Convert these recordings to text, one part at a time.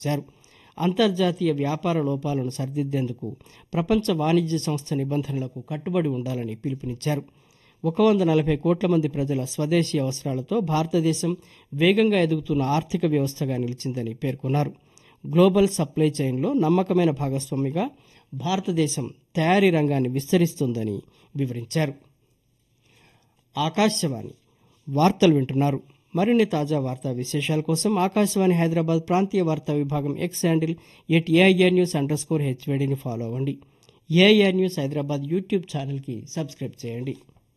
ఇచ్చారు అంతర్జాతీయ వ్యాపార లోపాలను సరిదిద్దేందుకు ప్రపంచ వాణిజ్య సంస్థ నిబంధనలకు కట్టుబడి ఉండాలని పిలుపునిచ్చారు ఒక వంద నలభై కోట్ల మంది ప్రజల స్వదేశీ అవసరాలతో భారతదేశం వేగంగా ఎదుగుతున్న ఆర్థిక వ్యవస్థగా నిలిచిందని పేర్కొన్నారు గ్లోబల్ సప్లై చైన్లో నమ్మకమైన భాగస్వామిగా భారతదేశం తయారీ రంగాన్ని విస్తరిస్తుందని వివరించారు ఆకాశవాణి వార్తలు వింటున్నారు మరిన్ని తాజా వార్తా విశేషాల కోసం ఆకాశవాణి హైదరాబాద్ ప్రాంతీయ వార్తా విభాగం X handle at AIR news underscore హెచ్వేడిని ఫాలో అవ్వండి ఏఐఆర్ న్యూస్ హైదరాబాద్ యూట్యూబ్ ఛానల్కి సబ్స్క్రైబ్ చేయండి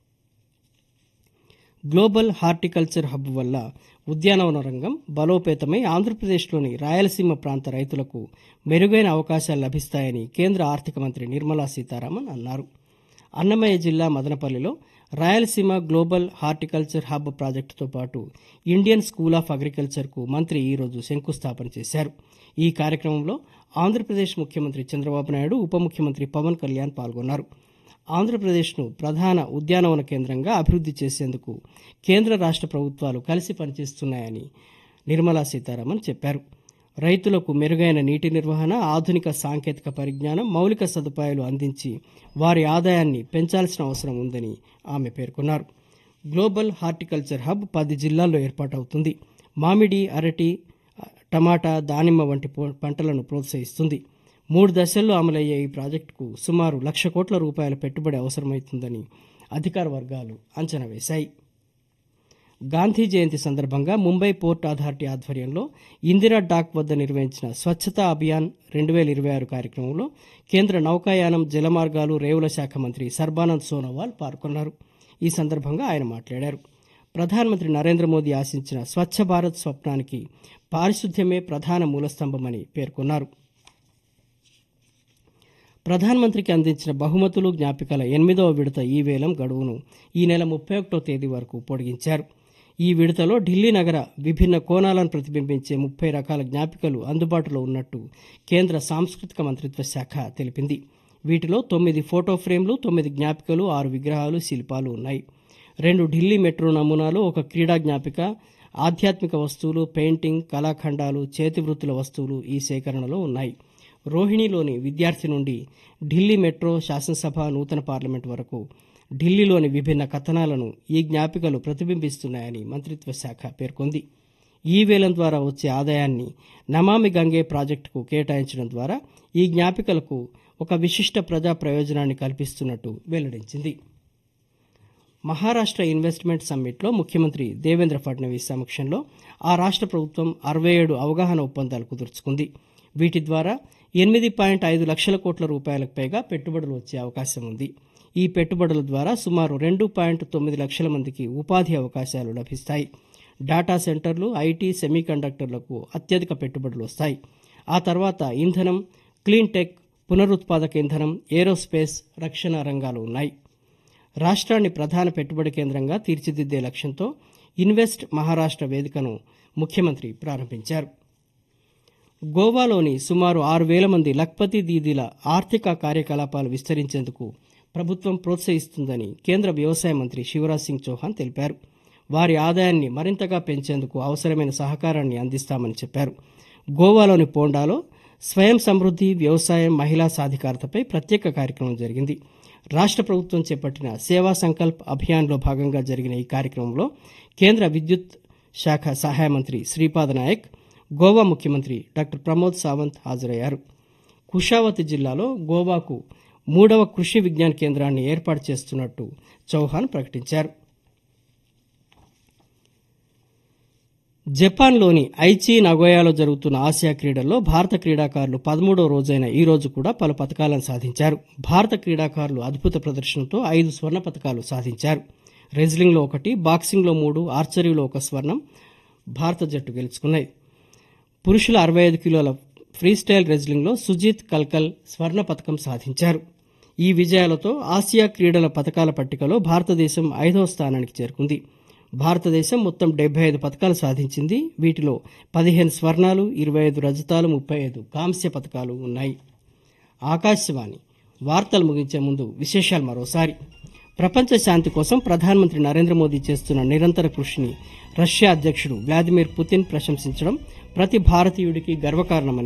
గ్లోబల్ హార్టికల్చర్ హబ్ వల్ల ఉద్యానవన రంగం బలోపేతమై ఆంధ్రప్రదేశ్లోని రాయలసీమ ప్రాంత రైతులకు మెరుగైన అవకాశాలు లభిస్తాయని కేంద్ర ఆర్థిక మంత్రి నిర్మలా సీతారామన్ అన్నారు అన్నమయ్య జిల్లా మదనపల్లిలో రాయలసీమ గ్లోబల్ హార్టికల్చర్ హబ్ ప్రాజెక్టుతో పాటు ఇండియన్ స్కూల్ ఆఫ్ అగ్రికల్చర్కు మంత్రి ఈరోజు శంకుస్థాపన చేశారు ఈ కార్యక్రమంలో ఆంధ్రప్రదేశ్ ముఖ్యమంత్రి చంద్రబాబు నాయుడు ఉప ముఖ్యమంత్రి పవన్ కళ్యాణ్ పాల్గొన్నారు ఆంధ్రప్రదేశ్ను ప్రధాన ఉద్యానవన కేంద్రంగా అభివృద్ధి చేసేందుకు కేంద్ర రాష్ట్ర ప్రభుత్వాలు కలిసి పనిచేస్తున్నాయని నిర్మలా సీతారామన్ చెప్పారు రైతులకు మెరుగైన నీటి నిర్వహణ ఆధునిక సాంకేతిక పరిజ్ఞానం మౌలిక సదుపాయాలు అందించి వారి ఆదాయాన్ని పెంచాల్సిన అవసరం ఉందని ఆమె పేర్కొన్నారు గ్లోబల్ హార్టికల్చర్ హబ్ పది జిల్లాల్లో ఏర్పాటవుతుంది మామిడి అరటి టమాటా దానిమ్మ వంటి పో- పంటలను ప్రోత్సహిస్తుంది మూడు దశల్లో అమలయ్యే ఈ ప్రాజెక్టుకు సుమారు లక్ష కోట్ల రూపాయల పెట్టుబడి అవసరమవుతుందని అధికార వర్గాలు అంచనా వేశాయి గాంధీ జయంతి సందర్భంగా ముంబై పోర్ట్ అథారిటీ ఆధ్వర్యంలో ఇందిరా డాక్ వద్ద నిర్వహించిన స్వచ్ఛతా అభియాన్ రెండు వేల ఇరవై ఆరు కార్యక్రమంలో కేంద్ర నౌకాయానం జలమార్గాలు రేవుల శాఖ మంత్రి సర్బానంద్ సోనోవాల్ పాల్గొన్నారు ఈ సందర్భంగా ఆయన మాట్లాడారు ప్రధానమంత్రి నరేంద్ర మోదీ ఆశించిన స్వచ్ఛ భారత్ స్వప్నానికి పారిశుద్ధ్యమే ప్రధాన మూలస్తంభమని పేర్కొన్నారు ప్రధానమంత్రికి అందించిన బహుమతులు జ్ఞాపికల ఎనిమిదవ విడత ఈ వేలం గడువును ఈ నెల ముప్పై ఒకటో తేదీ వరకు పొడిగించారు ఈ విడతలో ఢిల్లీ నగర విభిన్న కోణాలను ప్రతిబింబించే ముప్పై రకాల జ్ఞాపికలు అందుబాటులో ఉన్నట్టు కేంద్ర సాంస్కృతిక మంత్రిత్వ శాఖ తెలిపింది వీటిలో తొమ్మిది ఫోటో ఫ్రేమ్లు తొమ్మిది జ్ఞాపికలు ఆరు విగ్రహాలు శిల్పాలు ఉన్నాయి రెండు ఢిల్లీ మెట్రో నమూనాలు ఒక క్రీడా జ్ఞాపిక ఆధ్యాత్మిక వస్తువులు పెయింటింగ్ కళాఖండాలు చేతివృత్తుల వస్తువులు ఈ సేకరణలో ఉన్నాయి రోహిణిలోని విద్యార్థి నుండి ఢిల్లీ మెట్రో శాసనసభ నూతన పార్లమెంట్ వరకు ఢిల్లీలోని విభిన్న కథనాలను ఈ జ్ఞాపికలు ప్రతిబింబిస్తున్నాయని మంత్రిత్వ శాఖ పేర్కొంది ఈ వేలం ద్వారా వచ్చే ఆదాయాన్ని నమామి గంగే ప్రాజెక్టుకు కేటాయించడం ద్వారా ఈ జ్ఞాపికలకు ఒక విశిష్ట ప్రజా ప్రయోజనాన్ని కల్పిస్తున్నట్టు వెల్లడించింది మహారాష్ట్ర ఇన్వెస్ట్మెంట్ సమ్మిట్లో ముఖ్యమంత్రి దేవేంద్ర ఫడ్నవీస్ సమక్షంలో ఆ రాష్ట్ర ప్రభుత్వం అరవై ఏడు అవగాహన ఒప్పందాలు కుదుర్చుకుంది వీటి ద్వారా ఎనిమిది పాయింట్ ఐదు లక్షల కోట్ల రూపాయలకు పైగా పెట్టుబడులు వచ్చే అవకాశం ఉంది ఈ పెట్టుబడుల ద్వారా సుమారు రెండు పాయింట్ తొమ్మిది లక్షల మందికి ఉపాధి అవకాశాలు లభిస్తాయి డేటా సెంటర్లు ఐటీ సెమీకండక్టర్లకు అత్యధిక పెట్టుబడులు వస్తాయి ఆ తర్వాత ఇంధనం క్లీన్ టెక్ పునరుత్పాదక ఇంధనం ఏరోస్పేస్ రక్షణ రంగాలు ఉన్నాయి రాష్ట్రాన్ని ప్రధాన పెట్టుబడి కేంద్రంగా తీర్చిదిద్దే లక్ష్యంతో ఇన్వెస్ట్ మహారాష్ట్ర వేదికను ముఖ్యమంత్రి ప్రారంభించారు గోవాలోని సుమారు ఆరు వేల మంది లఖ్పతి దీదీల ఆర్థిక కార్యకలాపాలు విస్తరించేందుకు ప్రభుత్వం ప్రోత్సహిస్తుందని కేంద్ర వ్యవసాయ మంత్రి శివరాజ్ సింగ్ చౌహాన్ తెలిపారు వారి ఆదాయాన్ని మరింతగా పెంచేందుకు అవసరమైన సహకారాన్ని అందిస్తామని చెప్పారు గోవాలోని పోండాలో స్వయం సమృద్ధి వ్యవసాయం మహిళా సాధికారతపై ప్రత్యేక కార్యక్రమం జరిగింది రాష్ట్ర ప్రభుత్వం చేపట్టిన సేవా సంకల్ప్ అభియాన్లో భాగంగా జరిగిన ఈ కార్యక్రమంలో కేంద్ర విద్యుత్ శాఖ సహాయ మంత్రి శ్రీపాద నాయక్ గోవా ముఖ్యమంత్రి డాక్టర్ ప్రమోద్ సావంత్ హాజరయ్యారు కుషావతి జిల్లాలో గోవాకు మూడవ కృషి విజ్ఞాన కేంద్రాన్ని ఏర్పాటు చేస్తున్నట్టు చౌహాన్ ప్రకటించారు జపాన్లోని ఐచి నగోయాలో జరుగుతున్న ఆసియా క్రీడల్లో భారత క్రీడాకారులు పదమూడో రోజైన ఈ రోజు కూడా పలు పథకాలను సాధించారు భారత క్రీడాకారులు అద్భుత ప్రదర్శనతో ఐదు స్వర్ణ పథకాలు సాధించారు రెజ్లింగ్లో ఒకటి బాక్సింగ్లో మూడు ఆర్చరీలో ఒక స్వర్ణం భారత జట్టు గెలుచుకున్నాయి పురుషుల అరవై ఐదు కిలోల ఫ్రీస్టైల్ రెజ్లింగ్లో సుజీత్ కల్కల్ స్వర్ణ పథకం సాధించారు ఈ విజయాలతో ఆసియా క్రీడల పథకాల పట్టికలో భారతదేశం ఐదవ స్థానానికి చేరుకుంది భారతదేశం మొత్తం డెబ్బై ఐదు పథకాలు సాధించింది వీటిలో పదిహేను స్వర్ణాలు ఇరవై ఐదు రజతాలు ముప్పై ఐదు కాంస్య పథకాలు ఉన్నాయి ఆకాశవాణి వార్తలు ముగించే ముందు విశేషాలు మరోసారి ప్రపంచ శాంతి కోసం ప్రధానమంత్రి నరేంద్ర మోదీ చేస్తున్న నిరంతర కృషిని రష్యా అధ్యక్షుడు వ్లాదిమిర్ పుతిన్ ప్రశంసించడం ప్రతి భారతీయుడికి గర్వకారణమని